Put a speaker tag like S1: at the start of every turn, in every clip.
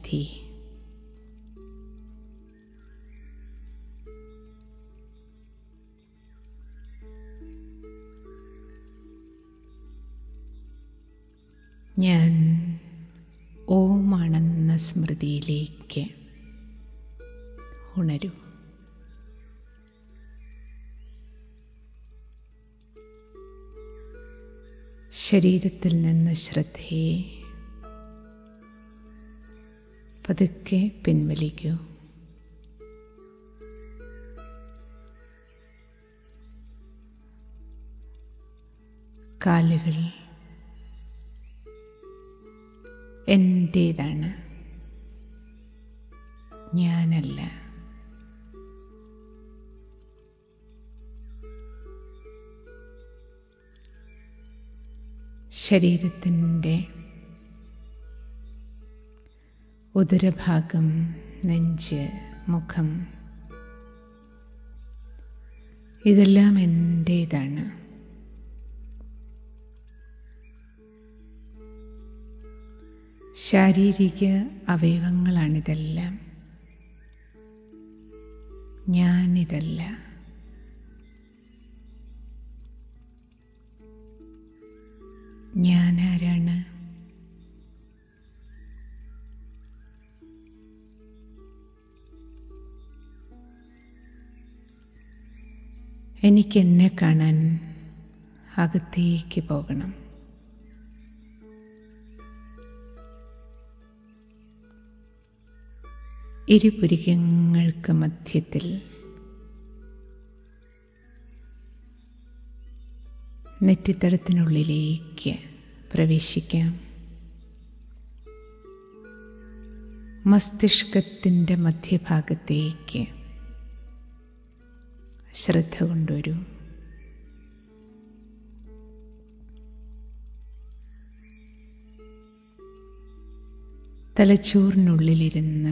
S1: സിദ്ധി ഞാൻ ഓമാണെന്ന സ്മൃതിയിലേക്ക് ഉണരൂ ശരീരത്തിൽ നിന്ന് ശ്രദ്ധയെ പതുക്കെ പിൻവലിക്കൂ കാലുകൾ എൻ്റേതാണ് ഞാനല്ല ശരീരത്തിൻ്റെ ഉദരഭാഗം നെഞ്ച് മുഖം ഇതെല്ലാം എൻ്റേതാണ് ശാരീരിക അവയവങ്ങളാണിതെല്ലാം ഞാനിതല്ല ഞാനാരാണ് എനിക്ക് എന്നെ കാണാൻ അകത്തേക്ക് പോകണം ഇരുപുരികങ്ങൾക്ക് മധ്യത്തിൽ നെറ്റിത്തടത്തിനുള്ളിലേക്ക് പ്രവേശിക്കാം മസ്തിഷ്കത്തിൻ്റെ മധ്യഭാഗത്തേക്ക് ശ്രദ്ധ കൊണ്ടുവരൂ തലച്ചോറിനുള്ളിലിരുന്ന്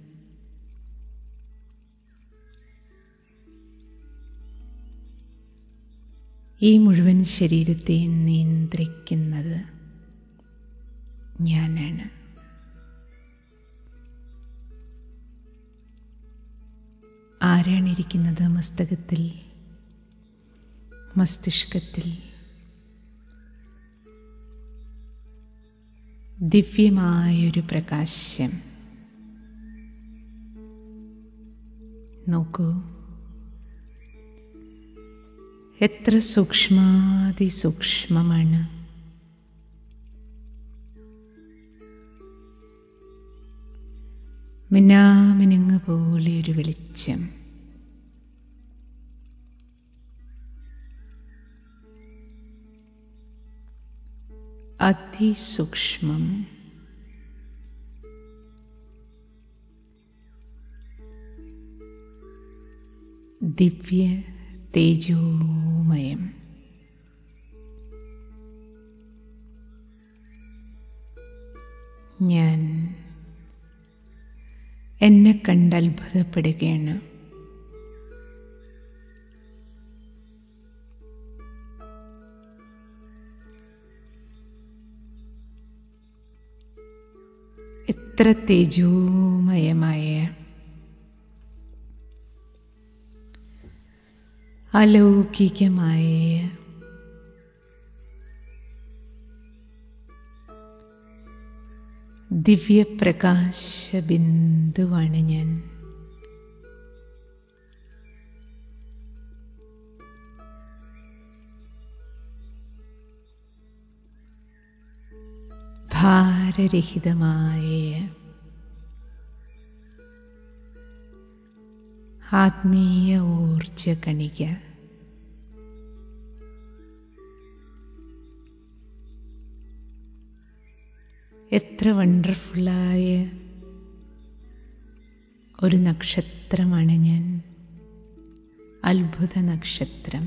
S1: ഈ മുഴുവൻ ശരീരത്തെയും നിയന്ത്രിക്കുന്നത് ഞാനാണ് ആരാണിരിക്കുന്നത് മസ്തകത്തിൽ മസ്തിഷ്കത്തിൽ ദിവ്യമായൊരു പ്രകാശം നോക്കൂ എത്ര സൂക്ഷ്മാതിസൂക്ഷ്മമാണ് മിന്നാമിനുങ്ങ് പോലെ ഒരു വെളിച്ചം അതിസൂക്ഷ്മം ദിവ്യ തേജോമയം ഞാൻ എന്നെ കണ്ട് അത്ഭുതപ്പെടുകയാണ് എത്ര തേജോമയമായ അലൗകികമായ ദിവ്യപ്രകാശ ബിന്ദുവാണ് ഞാൻ ഭാരരഹിതമായ ആത്മീയ ഊർജ കണിക എത്ര വണ്ടർഫുള്ളായ ഒരു നക്ഷത്രമാണ് ഞാൻ അത്ഭുത നക്ഷത്രം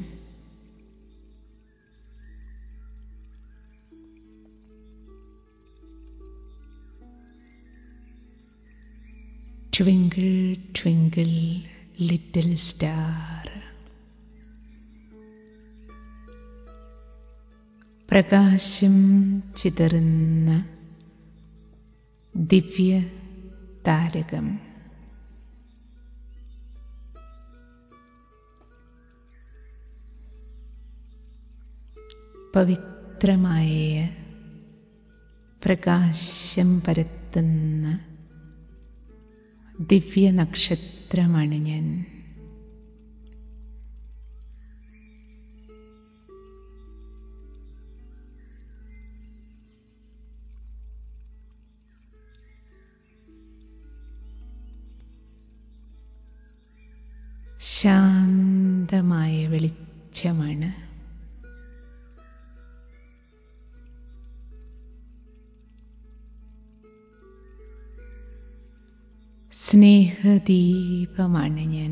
S1: ട്വിങ്കിൾ ട്വിങ്കിൾ ലിറ്റിൽ സ്റ്റാർ പ്രകാശം ചിതറുന്ന ദിവ്യ താരകം പവിത്രമായ പ്രകാശം പരത്തുന്ന ദിവ്യ നക്ഷത്രമാണ് ഞാൻ ശാന്തമായ വെളിച്ചമാണ് സ്നേഹദീപമാണ് ഞാൻ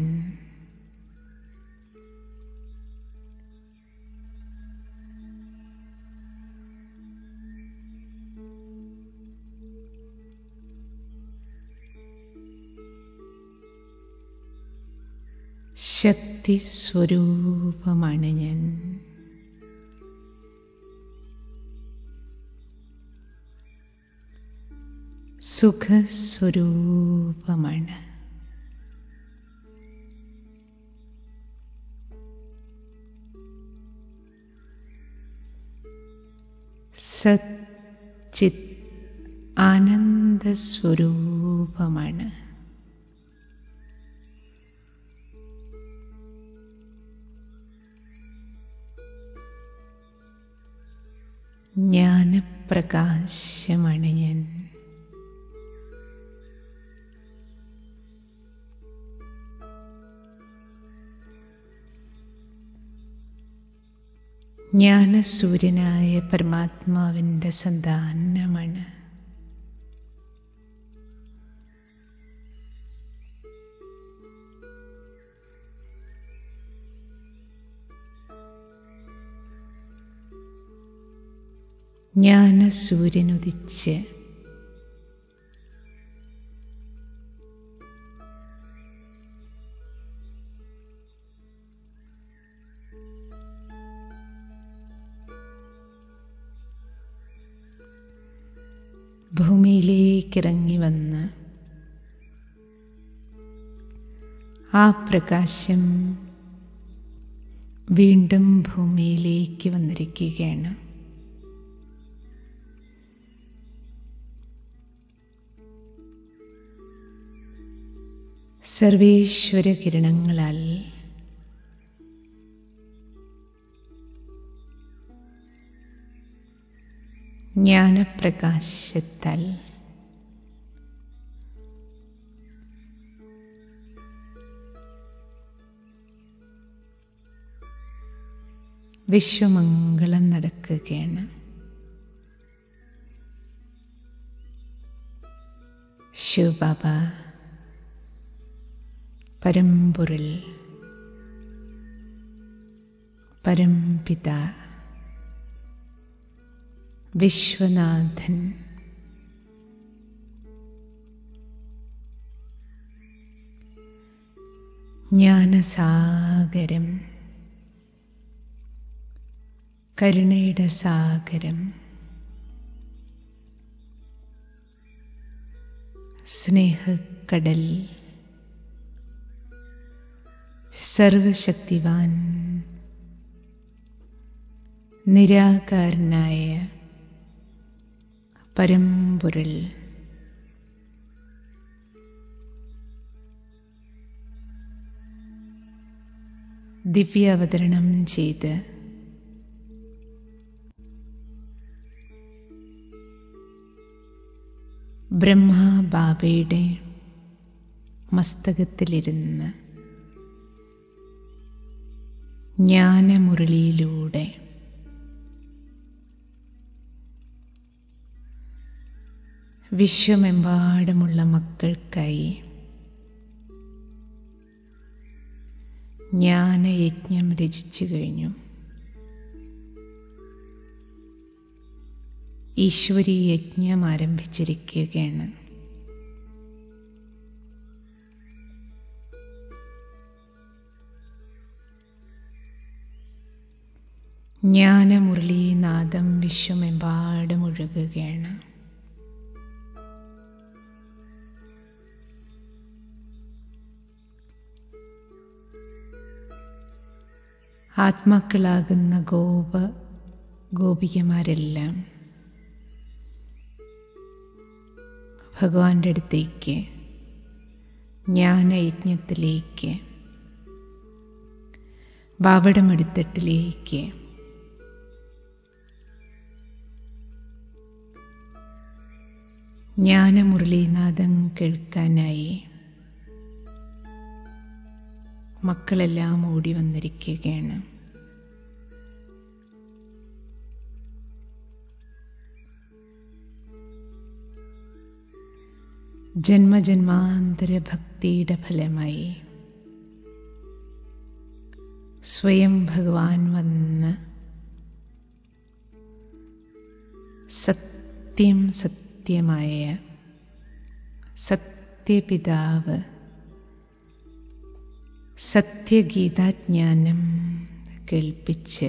S1: ശക്തി സ്വരൂപമാണ് ഞാൻ സുഖസ്വരൂപമാണ് സച്ചിത് ആനന്ദസ്വരൂപമാണ് ജ്ഞാനപ്രകാശമാണ് ഞാൻ ജ്ഞാനസൂര്യനായ പരമാത്മാവിൻ്റെ സന്താനമാണ് ജ്ഞാനസൂര്യനുദിച്ച് ഭൂമിയിലേക്കിറങ്ങി വന്ന് ആ പ്രകാശം വീണ്ടും ഭൂമിയിലേക്ക് വന്നിരിക്കുകയാണ് സർവേശ്വര കിരണങ്ങളാൽ ജ്ഞാനപ്രകാശത്താൽ വിശ്വമംഗളം നടക്കുകയാണ് ശിവബാബ പരമ്പൊരുൾ പരംപിത വിശ്വനാഥൻ ജ്ഞാനസാഗരം കരുണയുടെ സാഗരം സ്നേഹക്കടൽ സർവശക്തിവാൻ നിരാകാരനായ പരമ്പൊരുൾ ദിവ്യ അവതരണം ചെയ്ത് ബ്രഹ്മബാബയുടെ മസ്തകത്തിലിരുന്ന് ജ്ഞാനമുരളിയിലൂടെ വിശ്വമെമ്പാടുമുള്ള മക്കൾക്കായി ജ്ഞാനയജ്ഞം രചിച്ചു കഴിഞ്ഞു ഈശ്വരീ യജ്ഞം ആരംഭിച്ചിരിക്കുകയാണ് ജ്ഞാനമുരളീനാദം വിശ്വമെമ്പാടും ഒഴുകുകയാണ് ആത്മാക്കളാകുന്ന ഗോപ ഗോപികമാരെല്ലാം ഭഗവാന്റെ അടുത്തേക്ക് ജ്ഞാനയജ്ഞത്തിലേക്ക് ബാവടമെടുത്തട്ടിലേക്ക് ജ്ഞാനമുരളീനാഥം കേൾക്കാനായി മക്കളെല്ലാം ഓടി വന്നിരിക്കുകയാണ് ജന്മജന്മാന്തര ഭക്തിയുടെ ഫലമായി സ്വയം ഭഗവാൻ വന്ന് സത്യം സത്യമായ സത്യപിതാവ് സത്യഗീതാജ്ഞാനം കേൾപ്പിച്ച്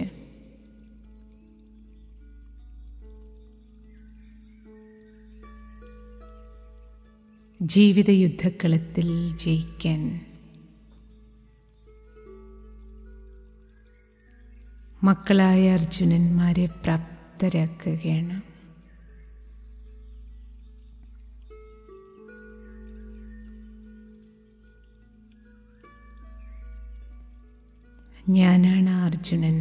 S1: ജീവിത യുദ്ധക്കളത്തിൽ ജയിക്കാൻ മക്കളായ അർജുനന്മാരെ പ്രാപ്തരാക്കുകയാണ് ഞാനാണ് അർജുനൻ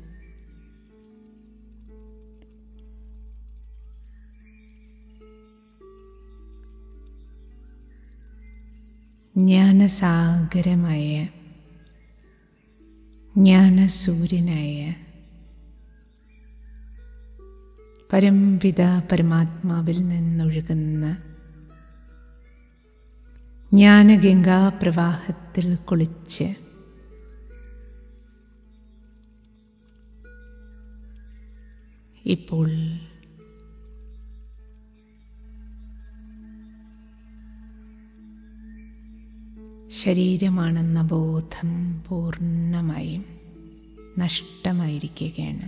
S1: ജ്ഞാനസാഗരമായ ജ്ഞാനസൂര്യനായ പരംപിത പരമാത്മാവിൽ നിന്നൊഴുകുന്ന ജ്ഞാനഗംഗാപ്രവാഹത്തിൽ കുളിച്ച് ഇപ്പോൾ ശരീരമാണെന്ന ബോധം പൂർണ്ണമായും നഷ്ടമായിരിക്കുകയാണ്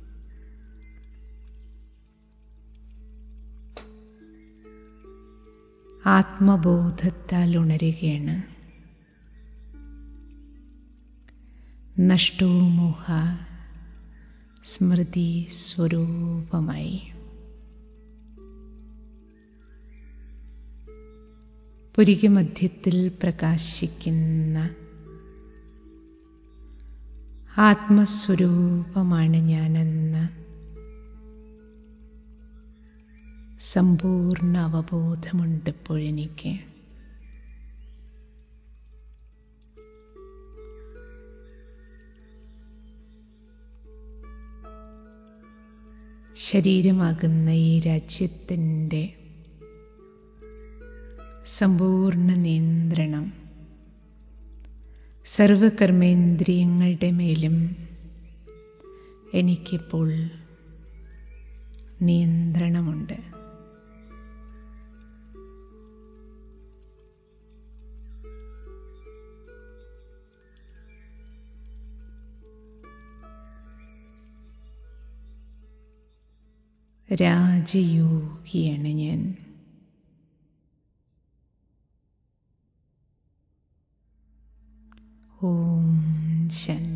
S1: ആത്മബോധത്താൽ ഉണരുകയാണ് നഷ്ടോ മോഹ സ്മൃതി സ്വരൂപമായി പുരികമധ്യത്തിൽ പ്രകാശിക്കുന്ന ആത്മസ്വരൂപമാണ് ഞാനെന്ന് സമ്പൂർണ്ണ അവബോധമുണ്ട് ഇപ്പോഴെനിക്ക് ശരീരമാകുന്ന ഈ രാജ്യത്തിൻ്റെ സമ്പൂർണ്ണ നിയന്ത്രണം സർവകർമ്മേന്ദ്രിയങ്ങളുടെ മേലും എനിക്കിപ്പോൾ നിയന്ത്രണമുണ്ട് രാജയോഗിയാണ് ഞാൻ ഓം ശാന്തി